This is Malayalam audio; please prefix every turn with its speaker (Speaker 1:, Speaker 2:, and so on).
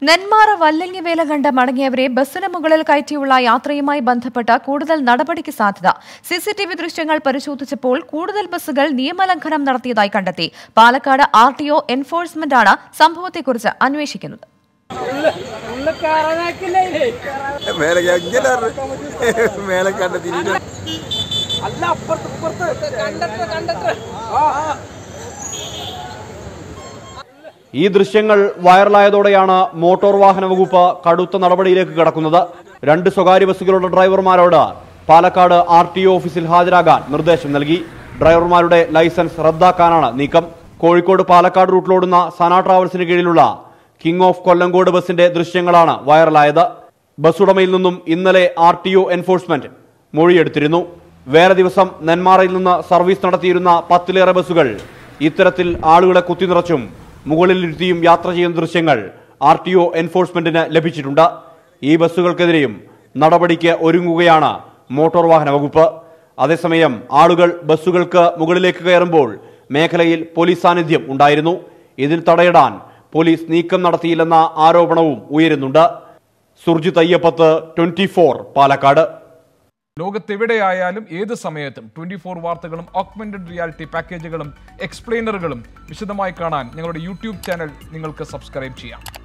Speaker 1: നെന്മാറ വല്ലങ്ങിവേല കണ്ട് മടങ്ങിയവരെ ബസ്സിന് മുകളിൽ കയറ്റിയുള്ള യാത്രയുമായി ബന്ധപ്പെട്ട കൂടുതൽ നടപടിക്ക് സാധ്യത സിസിടിവി ദൃശ്യങ്ങൾ പരിശോധിച്ചപ്പോൾ കൂടുതൽ ബസ്സുകൾ നിയമലംഘനം നടത്തിയതായി കണ്ടെത്തി പാലക്കാട് ആർ ടി ഒ എൻഫോഴ്സ്മെന്റാണ് സംഭവത്തെക്കുറിച്ച് അന്വേഷിക്കുന്നത്
Speaker 2: മേലെ ഇങ്ങനെ മേലെ കണ്ട തിരിഞ്ഞു
Speaker 3: ഈ ദൃശ്യങ്ങൾ വൈറലായതോടെയാണ് മോട്ടോർ വാഹന വകുപ്പ് കടുത്ത നടപടിയിലേക്ക് കടക്കുന്നത് രണ്ട് സ്വകാര്യ ബസ്സുകളുടെ ഡ്രൈവർമാരോട് പാലക്കാട് ആർ ടി ഒ ഓഫീസിൽ ഹാജരാകാൻ നിർദ്ദേശം നൽകി ഡ്രൈവർമാരുടെ ലൈസൻസ് റദ്ദാക്കാനാണ് നീക്കം കോഴിക്കോട് പാലക്കാട് റൂട്ടിലോടുന്ന സന ട്രാവൽസിന് കീഴിലുള്ള കിങ് ഓഫ് കൊല്ലങ്കോട് ബസിന്റെ ദൃശ്യങ്ങളാണ് വൈറലായത് ബസ് ഉടമയിൽ നിന്നും ഇന്നലെ ആർ ടി ഒ എൻഫോഴ്സ്മെന്റ് മൊഴിയെടുത്തിരുന്നു വേറെ ദിവസം നെന്മാറയിൽ നിന്ന് സർവീസ് നടത്തിയിരുന്ന പത്തിലേറെ ബസ്സുകൾ ഇത്തരത്തിൽ ആളുകളെ കുത്തിനിറച്ചും മുകളിലിരുത്തിയും യാത്ര ചെയ്യുന്ന ദൃശ്യങ്ങൾ ആർ ടി ഒ എൻഫോഴ്സ്മെന്റിന് ലഭിച്ചിട്ടുണ്ട് ഈ ബസ്സുകൾക്കെതിരെയും നടപടിക്ക് ഒരുങ്ങുകയാണ് മോട്ടോർ വാഹന വകുപ്പ് അതേസമയം ആളുകൾ ബസ്സുകൾക്ക് മുകളിലേക്ക് കയറുമ്പോൾ മേഖലയിൽ പോലീസ് സാന്നിധ്യം ഉണ്ടായിരുന്നു ഇതിൽ തടയിടാൻ പോലീസ് നീക്കം നടത്തിയില്ലെന്ന ആരോപണവും ഉയരുന്നുണ്ട് സുർജിത് അയ്യപ്പത്ത് ട്വന്റി പാലക്കാട്
Speaker 4: ലോകത്തെവിടെയായാലും ഏത് സമയത്തും ട്വന്റി ഫോർ വാർത്തകളും ഓഗ്മെന്റഡ് റിയാലിറ്റി പാക്കേജുകളും എക്സ്പ്ലെയിനറുകളും വിശദമായി കാണാൻ ഞങ്ങളുടെ യൂട്യൂബ് ചാനൽ നിങ്ങൾക്ക് സബ്സ്ക്രൈബ് ചെയ്യാം